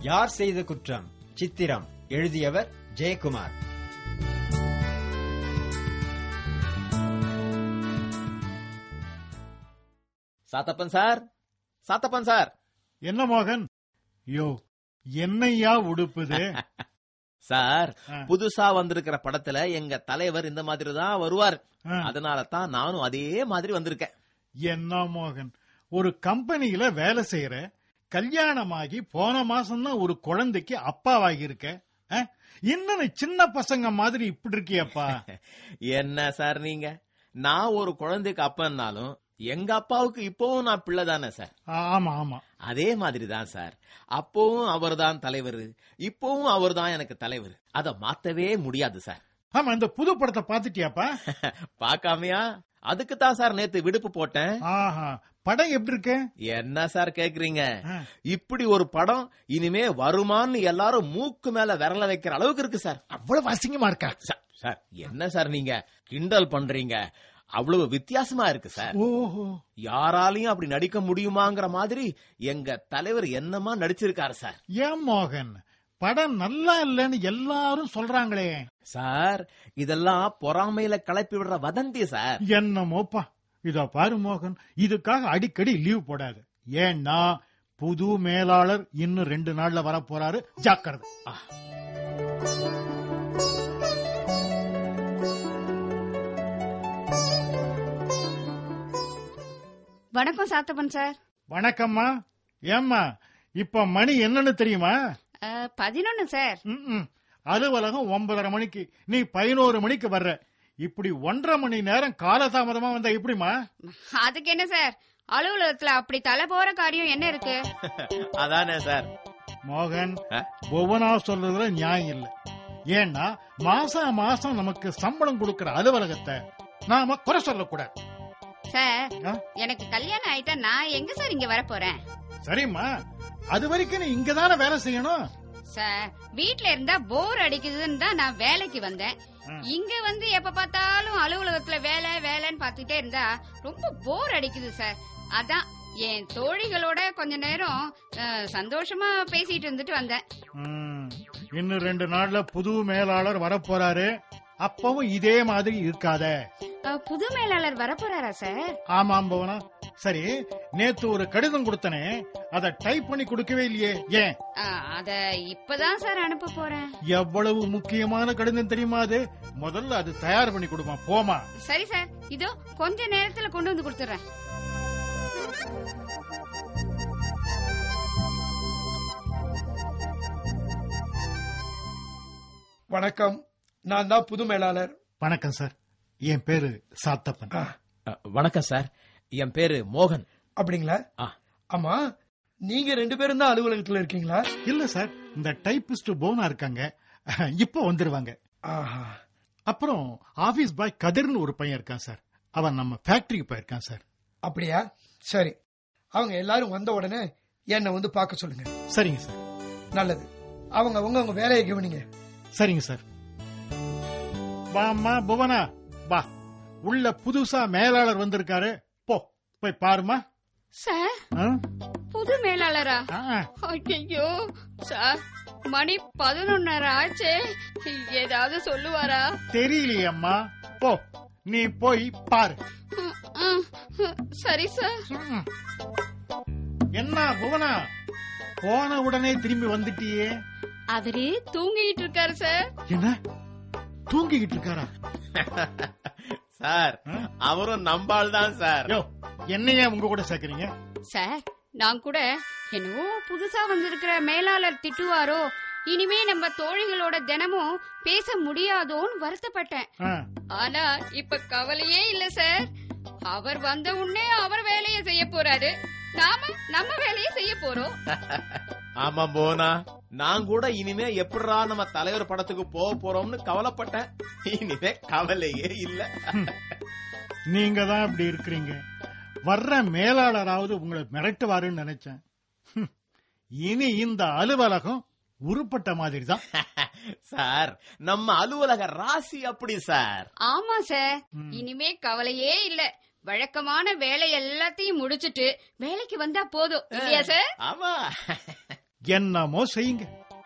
யார் செய்த குற்றம் சித்திரம் எழுதியவர் ஜெயக்குமார் சாத்தப்பன் சார் சாத்தப்பன் சார் என்ன மோகன் யோ என்னையா உடுப்புது சார் ஆ. புதுசா வந்திருக்கிற படத்துல எங்க தலைவர் இந்த மாதிரி தான் வருவார் ஆ. அதனால தான் நானும் அதே மாதிரி வந்திருக்கேன் என்ன மோகன் ஒரு கம்பெனியில வேலை செய்யற கல்யாணமாகி போன மாசம் தான் ஒரு குழந்தைக்கு அப்பாவாகி இருக்க ஆ? இன்னும் நீ சின்ன பசங்க மாதிரி இப்படி இருக்கியப்பா என்ன சார் நீங்க நான் ஒரு குழந்தைக்கு அப்பன்னாலும் எங்க அப்பாவுக்கு இப்பவும் நான் பிள்ளை தானே சார் ஆமா ஆமா அதே மாதிரி தான் சார் அப்பவும் அவர்தான் தலைவர் இப்பவும் அவர்தான் எனக்கு தலைவர் அத மாத்தவே முடியாது சார் ஆமா இந்த புது படத்தை பாத்துட்டியாப்பா பாக்காமையா அதுக்கு தான் சார் நேத்து விடுப்பு போட்டேன் ஆஹா படம் எப்படி இருக்கு என்ன சார் கேக்குறீங்க ஆ. இப்படி ஒரு படம் இனிமே வருமான்னு எல்லாரும் மூக்கு மேல விரல வைக்கிற அளவுக்கு இருக்கு சார் அவ்வளவு அசிங்கமா இருக்கா சார், சார் என்ன சார் நீங்க கிண்டல் பண்றீங்க அவ்வளவு வித்தியாசமா இருக்கு சார் ஓஹோ யாராலையும் அப்படி நடிக்க முடியுமாங்கிற மாதிரி எங்க தலைவர் என்னமா நடிச்சிருக்காரு சார் ஏன் மோகன் படம் நல்லா இல்லைன்னு எல்லாரும் சொல்றாங்களே சார் இதெல்லாம் பொறாமையில கிளப்பி விடுற வதந்தி சார் என்னமோப்பா இதோ பாரு மோகன் இதுக்காக அடிக்கடி லீவ் போடாது ஏன்னா புது மேலாளர் இன்னும் ரெண்டு நாள்ல வர போறாரு ஜாக்கிரதை வணக்கம் சாத்தப்பன் சார் வணக்கம்மா ஏம்மா இப்ப மணி என்னன்னு தெரியுமா பதினொன்னு சார் ம்ம். அலுவலகம் ஒன்பதரை மணிக்கு நீ பதினோரு மணிக்கு வர்ற இப்படி ஒன்றரை மணி நேரம் காலதாமதமா வந்தா எப்படிமா அதுக்கு என்ன சார் அலுவலகத்துல அப்படி தலை போற காரியம் என்ன இருக்கு அதானே சார் மோகன் ஆ? புவனா சொல்றதுல நியாயம் இல்ல ஏன்னா மாசம் மாசம் நமக்கு சம்பளம் கொடுக்கிற அலுவலகத்தை நாம குறை சொல்லக்கூடாது சார் ஆ? எனக்கு கல்யாணம் ஆயிட்டா நான் எங்க சார் இங்க வர போறேன் சரிம்மா அது வரைக்கும் நீ இங்கதானே வேலை செய்யணும் சார் வீட்ல இருந்தா போர் அடிக்குதுன்னு தான் நான் வேலைக்கு வந்தேன் ஆ. இங்க வந்து எப்ப பார்த்தாலும் அலுவலகத்துல வேலை வேலைன்னு பார்த்துட்டே இருந்தா ரொம்ப போர் அடிக்குது சார் அதான் என் தோழிகளோட கொஞ்ச நேரம் அஹ், சந்தோஷமா பேசிட்டு இருந்துட்டு வந்தேன் ம். இன்னும் ரெண்டு நாள்ல புது மேலாளர் வரப்போறாரு அப்பவும் இதே மாதிரி இருக்காத அஹ், புது மேலாளர் வரப்போறாரா சார் ஆமாம் புவனா சரி நேத்து ஒரு கடிதம் கொடுத்தனே அத டைப் பண்ணி கொடுக்கவே இல்லையே ஏன் அஹ், அத இப்பதான் சார் அனுப்ப போறேன் எவ்வளவு முக்கியமான கடிதம் தெரியுமா அது முதல்ல அது தயார் பண்ணி கொடுமா போமா சரி சார் இதோ கொஞ்ச நேரத்துல கொண்டு வந்து கொடுத்துறேன் வணக்கம் நான் தான் புது மேலாளர் வணக்கம் சார் என் பேரு சாத்தப்பன் ஆ, அ, வணக்கம் சார் என் பேரு மோகன் அப்படிங்களா ஆ. ஆமா நீங்க ரெண்டு பேரும் தான் அலுவலகத்துல இருக்கீங்களா இல்ல சார் இந்த டைப்பிஸ்ட் போனா இருக்காங்க இப்போ வந்துருவாங்க ஆஹா அப்புறம் ஆபீஸ் பாய் கதிர்னு ஒரு பையன் இருக்கான் சார் அவன் நம்ம ஃபேக்டரிக்கு போயிருக்கான் சார் அப்படியா சரி அவங்க எல்லாரும் வந்த உடனே என்னை வந்து பார்க்க சொல்லுங்க சரிங்க சார் நல்லது அவங்க அவங்க அவங்க வேலையை கவனிங்க சரிங்க சார் வாம்மா புவனா வா உள்ள புதுசா மேலாளர் வந்திருக்காரு போ போய் பாருமா சார் ஆ? புது மேலாளரா ஆ, ஐயோ சார் மணி பதினொன்னரை ஆச்சே ஏதாவது சொல்லுவாரா தெரியலையே அம்மா போ நீ போய் பாரு ம், ம், சரி சார் ம். என்ன புவனா போன உடனே திரும்பி வந்துட்டியே அவரு தூங்கிட்டு இருக்காரு சார் என்ன தூங்கிக்கிட்டு இருக்காரா சார் ஆ? அவரும் நம்பாள் தான் சார் யோ என்னைய உங்க கூட சேர்க்கறீங்க சார் நான் கூட என்னவோ புதுசா வந்திருக்கிற மேலாளர் திட்டுவாரோ இனிமே நம்ம தோழிகளோட தினமும் பேச முடியாதோன்னு வருத்தப்பட்டேன் ஆ, ஆனா இப்ப கவலையே இல்ல சார் அவர் வந்த உடனே அவர் வேலையை செய்ய போறாரு நாம நம்ம வேலையை செய்ய போறோம் ஆமா போனா நான் கூட இனிமே எப்படிரா நம்ம தலைவர் படத்துக்கு போக போறோம்னு கவலைப்பட்டேன் இனிமே கவலையே இல்ல நீங்க தான் இப்படி இருக்கிறீங்க வர்ற மேலாளராவது உங்களை மிரட்டுவாருன்னு நினைச்சேன் ஹம். இனி இந்த அலுவலகம் உருப்பட்ட மாதிரி தான் சார் நம்ம அலுவலக ராசி அப்படி சார் ஆமா சார் ம். இனிமே கவலையே இல்ல வழக்கமான வேலை எல்லாத்தையும் முடிச்சிட்டு வேலைக்கு வந்தா போதும் இல்லையா சார் ஆமா என்னமோ செய்யுங்க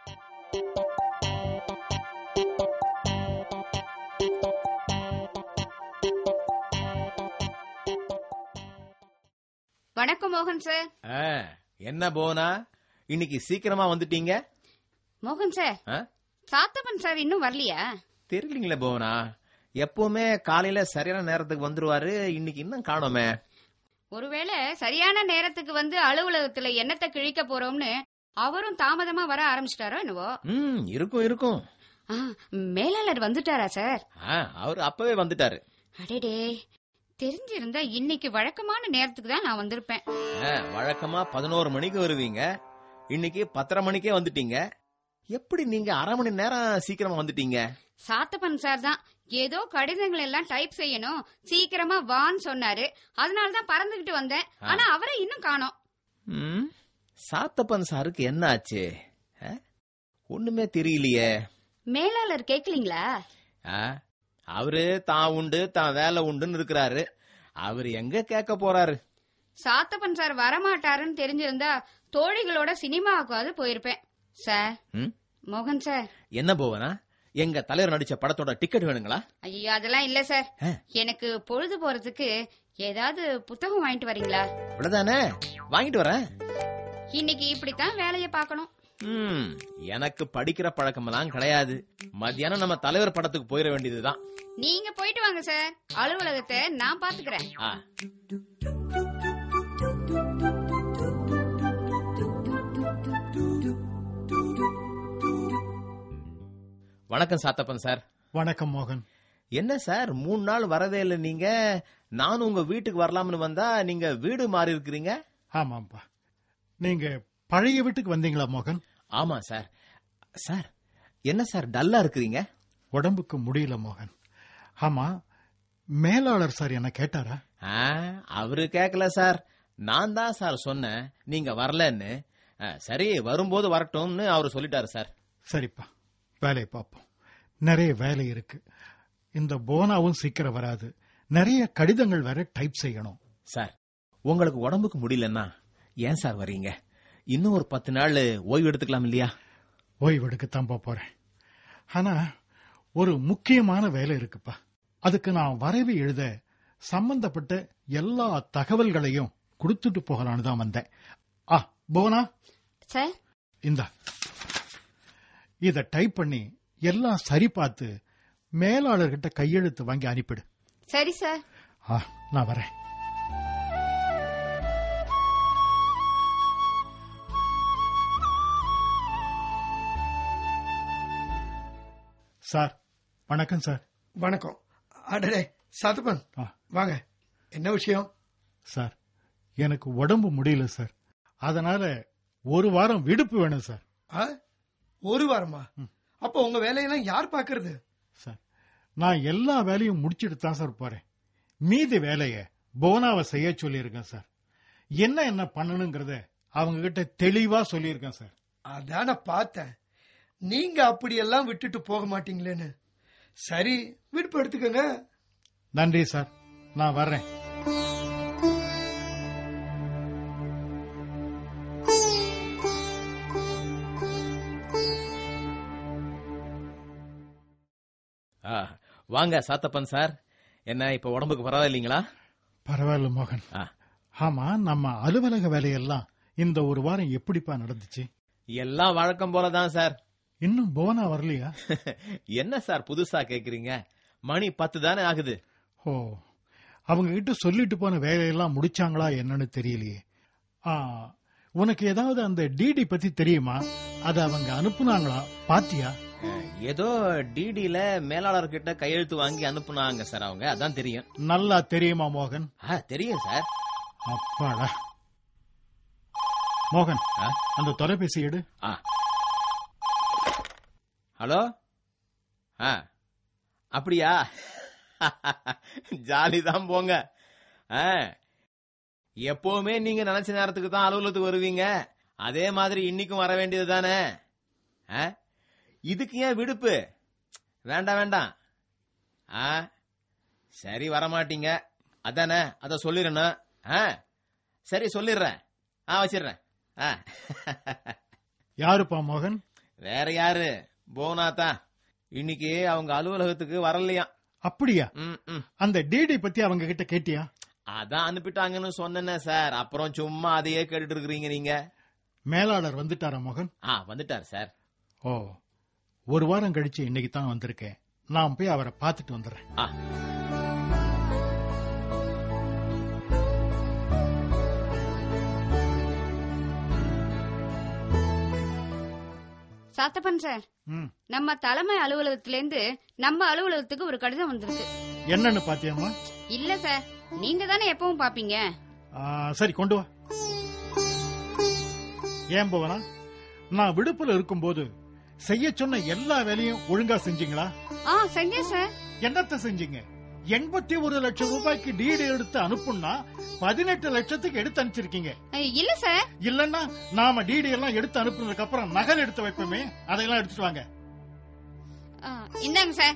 வணக்கம் மோகன் சார் ஆ, என்ன போனா இன்னைக்கு சீக்கிரமா வந்துட்டீங்க மோகன் சார் ஆ? சாத்தப்பன் சார் இன்னும் வரலையா தெரியலீங்களே போனா எப்பவுமே காலையில சரியான நேரத்துக்கு வந்துருவாரு இன்னைக்கு இன்னும் காணோமே ஒருவேளை சரியான நேரத்துக்கு வந்து அலுவலகத்துல என்னத்தை கிழிக்க போறோம்னு அவரும் தாமதமா வர ஆரம்பிச்சிட்டாரோ என்னவோ ம் இருக்கும் இருக்கும் ஆ, மேலாளர் வந்துட்டாரா சார் ஆ, அவர் அப்பவே வந்துட்டாரு அடேடே தெரிஞ்சிருந்தா இன்னைக்கு வழக்கமான நேரத்துக்கு தான் நான் வந்திருப்பேன் ஆ, வழக்கமா பதினோரு மணிக்கு வருவீங்க இன்னைக்கு பத்தரை மணிக்கே வந்துட்டீங்க எப்படி நீங்க அரை மணி நேரம் சீக்கிரமா வந்துட்டீங்க சாத்தப்பன் சார் தான் ஏதோ கடிதங்கள் எல்லாம் டைப் செய்யணும் சீக்கிரமா வான்னு சொன்னாரு அதனால தான் பறந்துகிட்டு வந்தேன் ஆனா அவரை இன்னும் காணோம் ம், சாத்தப்பன் சாருக்கு என்ன ஆச்சு ஆ? ஒண்ணுமே தெரியலையே மேலாளர் கேக்கலீங்களா ஆ, அவரு தான் உண்டு தான் வேலை உண்டுன்னு இருக்கிறாரு அவரு எங்க கேட்க போறாரு சாத்தப்பன் சார் வரமாட்டாருன்னு தெரிஞ்சிருந்தா தோழிகளோட சினிமாவுக்காவது போயிருப்பேன் சார் ம்? மோகன் சார் என்ன போவனா எங்க தலைவர் நடிச்ச படத்தோட டிக்கெட் வேணுங்களா ஐயோ அதெல்லாம் இல்ல சார் ஆ. எனக்கு பொழுது போறதுக்கு ஏதாவது புத்தகம் வாங்கிட்டு வரீங்களா இவ்வளவுதானே வாங்கிட்டு வரேன் இன்னைக்கு இப்படித்தான் வேலைய பார்க்கணும் ம், எனக்கு படிக்கிற பழக்கமெல்லாம் கிடையாது மத்தியானம் நம்ம தலைவர் படத்துக்கு போயிட வேண்டியதுதான் நீங்க போயிட்டு வாங்க சார் அலுவலகத்தை நான் பாத்துக்கிறேன் ஆ. வணக்கம் சாத்தப்பன் சார் வணக்கம் மோகன் என்ன சார் மூணு நாள் வரவே இல்லை நீங்க நானும் உங்க வீட்டுக்கு வரலாம்னு வந்தா நீங்க வீடு மாறி இருக்கிறீங்க ஆமாப்பா நீங்க பழைய வீட்டுக்கு வந்தீங்களா மோகன் ஆமா சார் சார் என்ன சார் டல்லா இருக்கிறீங்க உடம்புக்கு முடியல மோகன் ஆமா மேலாளர் சார் என்ன கேட்டாரா ஆ, அவரு கேட்கல சார் நான் தான் சார் சொன்னேன் நீங்க வரலன்னு ஆ, சரி வரும்போது வரட்டும்னு அவரு சொல்லிட்டாரு சார் சரிப்பா வேலையை பார்ப்போம் நிறைய வேலை இருக்கு இந்த போனாவும் சீக்கிரம் வராது நிறைய கடிதங்கள் வேற டைப் செய்யணும் சார் உங்களுக்கு உடம்புக்கு முடியலன்னா ஏன் சார் வர்றீங்க இன்னும் ஒரு பத்து நாள் ஓய்வு எடுத்துக்கலாம் இல்லையா ஓய்வெடுக்க தம்ப போறேன் ஆனா ஒரு முக்கியமான வேலை இருக்குப்பா அதுக்கு நான் வரைவு எழுத சம்பந்தப்பட்ட எல்லா தகவல்களையும் கொடுத்துட்டு போகலான்னு தான் வந்தேன் ஆ போனா சார் இந்தா இத டைப் பண்ணி எல்லாம் சரி பார்த்து மேலாளர்கிட்ட கையெழுத்து வாங்கி அனுப்பிடு சரி சார் ஆ நான் வரேன் சார் வணக்கம் சார் வணக்கம் அடடே சாத்தப்பன் ஆ. வாங்க என்ன விஷயம் சார் எனக்கு உடம்பு முடியல சார் அதனால ஒரு வாரம் விடுப்பு வேணும் சார் ஆ? ஒரு வாரமா அப்போ உங்க வேலையெல்லாம் யார் பாக்குறது சார் நான் எல்லா வேலையும் முடிச்சிட்டு தான் சார் போறேன் மீதி வேலைய போனாவை செய்ய சொல்லியிருக்கேன் சார் என்ன என்ன பண்ணணுங்கிறத அவங்க கிட்ட தெளிவா சொல்லியிருக்கேன் சார் அதான் நான் பார்த்தேன் நீங்க அப்படியெல்லாம் விட்டுட்டு போக மாட்டீங்களேன்னு சரி விடுப்பு எடுத்துக்கங்க நன்றி சார் நான் வர்றேன் ஆ, வாங்க சாத்தப்பன் சார் என்ன இப்ப உடம்புக்கு பரவாயில்லைங்களா பரவாயில்ல மோகன் ஆ, ஆமா நம்ம அலுவலக வேலையெல்லாம் இந்த ஒரு வாரம் எப்படிப்பா நடந்துச்சு எல்லாம் வழக்கம் போலதான் சார் இன்னும் போனா வரலையா என்ன சார் புதுசா கேக்குறீங்க மணி பத்து தானே ஆகுது ஓ அவங்க கிட்ட சொல்லிட்டு போன வேலையெல்லாம் முடிச்சாங்களா என்னன்னு தெரியலையே ஆ உனக்கு ஏதாவது அந்த டிடி பத்தி தெரியுமா அத அவங்க அனுப்புனாங்களா பாத்தியா அஹ், ஏதோ டிடில மேலாளர் கிட்ட கையெழுத்து வாங்கி அனுப்புனாங்க சார் அவங்க அதான் தெரியும் நல்லா தெரியுமா மோகன் ஆ, தெரியும் சார் அப்பாடா மோகன் ஆ? அந்த தொலைபேசி எடு ஆ ஹலோ ஆ அப்படியா ஜாலி தான் போங்க ஆ, எப்பவுமே நீங்க நினைச்ச நேரத்துக்கு தான் அலுவலகத்துக்கு வருவீங்க அதே மாதிரி இன்னைக்கும் வர வேண்டியது தானே இதுக்கு ஏன் விடுப்பு வேண்டாம் வேண்டாம் ஆ சரி வரமாட்டீங்க அதானே அத சொல்லிடணும் ஆ சரி சொல்லிடுறேன் ஆ வச்சிடுறேன் ஆ யாருப்பா மோகன் வேற யாரு போனாத்தா இன்னைக்கு அவங்க அலுவலகத்துக்கு வரலையா அப்படியா ம், ம். அந்த டிடி பத்தி அவங்க கிட்ட கேட்டியா அதான் அனுப்பிட்டாங்கன்னு சொன்னேனே சார் அப்புறம் சும்மா அதையே கேட்டுட்டு இருக்கிறீங்க நீங்க மேலாளர் வந்துட்டாரா மோகன் ஆ வந்துட்டார் சார் ஓ ஒரு வாரம் கழிச்சு இன்னைக்கு தான் வந்திருக்கேன் நான் போய் அவரை பார்த்துட்டு வந்துடுறேன் ஆ சாத்தப்பன் சார் ம். நம்ம தலைமை அலுவலகத்துல இருந்து நம்ம அலுவலகத்துக்கு ஒரு கடிதம் வந்திருக்கு என்னன்னு பாத்தியாமா இல்ல சார் நீங்க தானே எப்பவும் பாப்பீங்க சரி கொண்டு வா ஏன் போவனா நான் விடுப்புல இருக்கும்போது செய்ய சொன்ன எல்லா வேலையும் ஒழுங்கா செஞ்சீங்களா ஆ செஞ்சேன் சார் என்னத்த செஞ்சீங்க எண்பத்தி ஒரு லட்சம் ரூபாய்க்கு டீடு எடுத்து அனுப்புனா பதினெட்டு லட்சத்துக்கு எடுத்து அனுப்பிச்சிருக்கீங்க அஹ், இல்ல சார் இல்லன்னா நாம டிடி எல்லாம் எடுத்து அனுப்புனதுக்கு அப்புறம் நகல் எடுத்து வைப்போமே அதையெல்லாம் எடுத்துட்டு வாங்க ஆ, இந்தாங்க சார்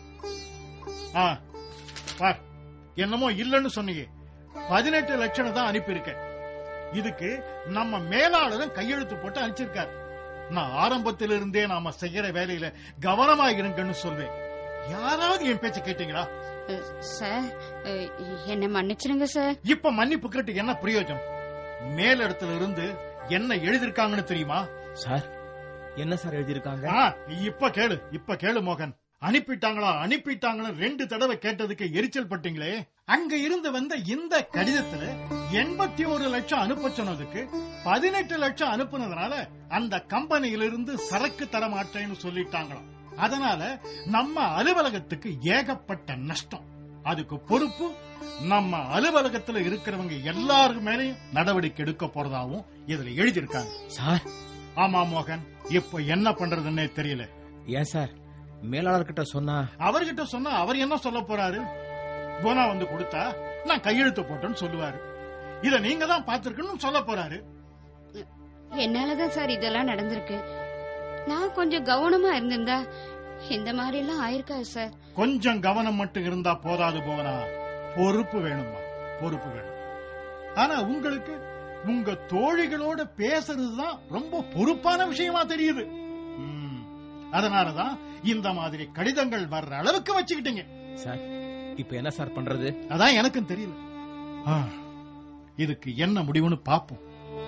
ஆ பார் என்னமோ இல்லன்னு சொன்னீங்க பதினெட்டு லட்சம் தான் அனுப்பியிருக்க இதுக்கு நம்ம மேலாளரும் கையெழுத்து போட்டு அனுப்பிச்சிருக்காரு நான் ஆரம்பத்திலிருந்தே இருந்தே நாம செய்யற வேலையில கவனமா இருங்கன்னு சொல்வேன் யாராவது என் பேச்ச கேட்டீங்களா அஹ், சார் அஹ், என்ன மன்னிச்சிருங்க சார் இப்ப மன்னிப்பு கேட்டு என்ன பிரயோஜனம் மேலிடத்துல இருந்து என்ன எழுதிருக்காங்கன்னு தெரியுமா சார் என்ன சார் எழுதியிருக்காங்க ஆ, இப்ப கேளு இப்ப கேளு மோகன் அனுப்பிட்டாங்களா அனுப்பிட்டாங்களா ரெண்டு தடவை கேட்டதுக்கு எரிச்சல் பட்டீங்களே அங்க இருந்து வந்த இந்த கடிதத்துல எண்பத்தி ஒரு லட்சம் அனுப்ப சொன்னதுக்கு பதினெட்டு லட்சம் அனுப்புனதுனால அந்த கம்பெனியிலிருந்து சரக்கு தர மாட்டேன்னு சொல்லிட்டாங்களாம் அதனால நம்ம அலுவலகத்துக்கு ஏகப்பட்ட நஷ்டம் அதுக்கு பொறுப்பு நம்ம அலுவலகத்துல இருக்கிறவங்க எல்லாருக்கு மேலயும் நடவடிக்கை எடுக்க போறதாவும் இதுல எழுதியிருக்காங்க சார் ஆமா மோகன் இப்ப என்ன பண்றதுன்னே தெரியல ஏன் சார் மேலாளர்கிட்ட சொன்னா அவர்கிட்ட சொன்னா அவர் என்ன சொல்ல போறாரு போனா வந்து கொடுத்தா நான் கையெழுத்து போட்டேன்னு சொல்லுவாரு இத நீங்க தான் பாத்துருக்கணும் சொல்ல போறாரு என்னாலதான் சார் இதெல்லாம் நடந்திருக்கு நான் கொஞ்சம் கவனமா இருந்திருந்தா இந்த மாதிரி எல்லாம் ஆயிருக்காது சார் கொஞ்சம் கவனம் மட்டும் இருந்தா போதாது போவனா பொறுப்பு வேணுமா பொறுப்பு வேணும் ஆனா உங்களுக்கு உங்க தோழிகளோட பேசுறதுதான் ரொம்ப பொறுப்பான விஷயமா தெரியுது ம், அதனாலதான் இந்த மாதிரி கடிதங்கள் வர்ற அளவுக்கு வச்சுக்கிட்டீங்க சார் இப்ப என்ன சார் பண்றது அதான் எனக்கும் தெரியல ஆ, இதுக்கு என்ன முடிவுன்னு பாப்போம்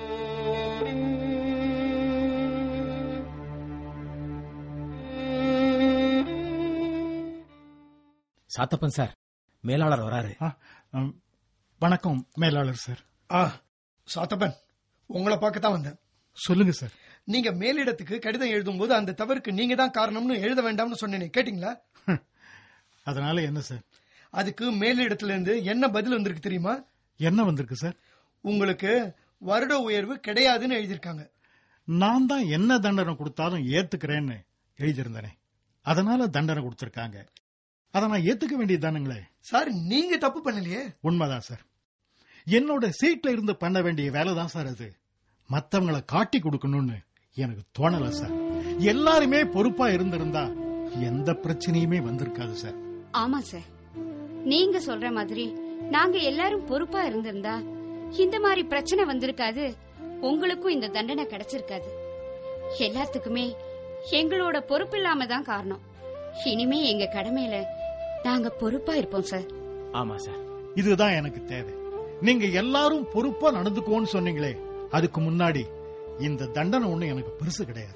சாத்தப்பன் சார் மேலாளர் வராரு ஆ, ம், வணக்கம் மேலாளர் சார் ஆ சாத்தப்பன் உங்களை பார்க்க தான் வந்தேன் சொல்லுங்க சார் நீங்க மேலிடத்துக்கு கடிதம் எழுதும்போது அந்த தவறுக்கு நீங்க தான் காரணம்னு எழுத வேண்டாம்னு சொன்னேனே கேட்டீங்களா அதனால என்ன சார் அதுக்கு மேலிடத்துல இருந்து என்ன பதில் வந்திருக்கு தெரியுமா என்ன வந்திருக்கு சார் உங்களுக்கு வருட உயர்வு கிடையாதுன்னு எழுதியிருக்காங்க நான் தான் என்ன தண்டனை கொடுத்தாலும் ஏத்துக்கிறேன்னு எழுதியிருந்தேனே அதனால தண்டனை கொடுத்திருக்காங்க அதை நான் ஏத்துக்க வேண்டியதானுங்களே சார் நீங்க தப்பு பண்ணலையே உண்மைதான் சார் என்னோட சீட்ல இருந்து பண்ண வேண்டிய வேலை தான் சார் அது மத்தவங்கள காட்டி கொடுக்கணும்னு எனக்கு தோணல சார் எல்லாருமே பொறுப்பா இருந்திருந்தா எந்த பிரச்சனையுமே வந்திருக்காது சார் ஆமா சார் நீங்க சொல்ற மாதிரி நாங்க எல்லாரும் பொறுப்பா இருந்திருந்தா இந்த மாதிரி பிரச்சனை வந்திருக்காது உங்களுக்கும் இந்த தண்டனை கிடைச்சிருக்காது எல்லாத்துக்குமே எங்களோட பொறுப்பு இல்லாம தான் காரணம் இனிமே எங்க கடமையில நாங்க பொறுப்பா இருப்போம் சார் ஆமா சார் இதுதான் எனக்கு தேவை நீங்க எல்லாரும் பொறுப்பா நடந்துக்கோன்னு சொன்னீங்களே அதுக்கு முன்னாடி இந்த தண்டனை ஒண்ணு எனக்கு பெருசு கிடையாது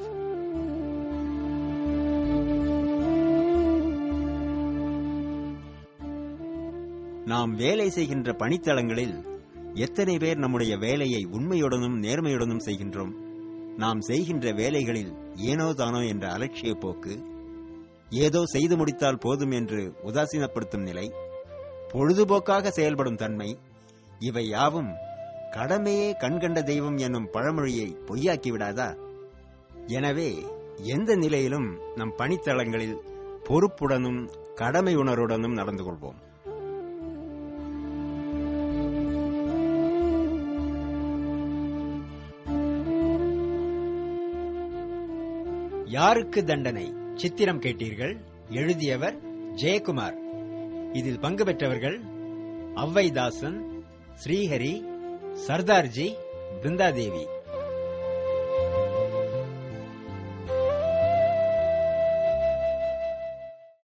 நாம் வேலை செய்கின்ற பணித்தளங்களில் எத்தனை பேர் நம்முடைய வேலையை உண்மையுடனும் நேர்மையுடனும் செய்கின்றோம் நாம் செய்கின்ற வேலைகளில் ஏனோ தானோ என்ற அலட்சிய போக்கு ஏதோ செய்து முடித்தால் போதும் என்று உதாசீனப்படுத்தும் நிலை பொழுதுபோக்காக செயல்படும் தன்மை இவை யாவும் கடமையே கண்கண்ட தெய்வம் என்னும் பழமொழியை பொய்யாக்கி விடாதா எனவே எந்த நிலையிலும் நம் பணித்தளங்களில் பொறுப்புடனும் கடமை உணர்வுடனும் நடந்து கொள்வோம் யாருக்கு தண்டனை சித்திரம் கேட்டீர்கள் எழுதியவர் ஜெயக்குமார் இதில் பங்கு பெற்றவர்கள் ஔவைதாசன் ஸ்ரீஹரி சர்தார்ஜி பிருந்தாதேவி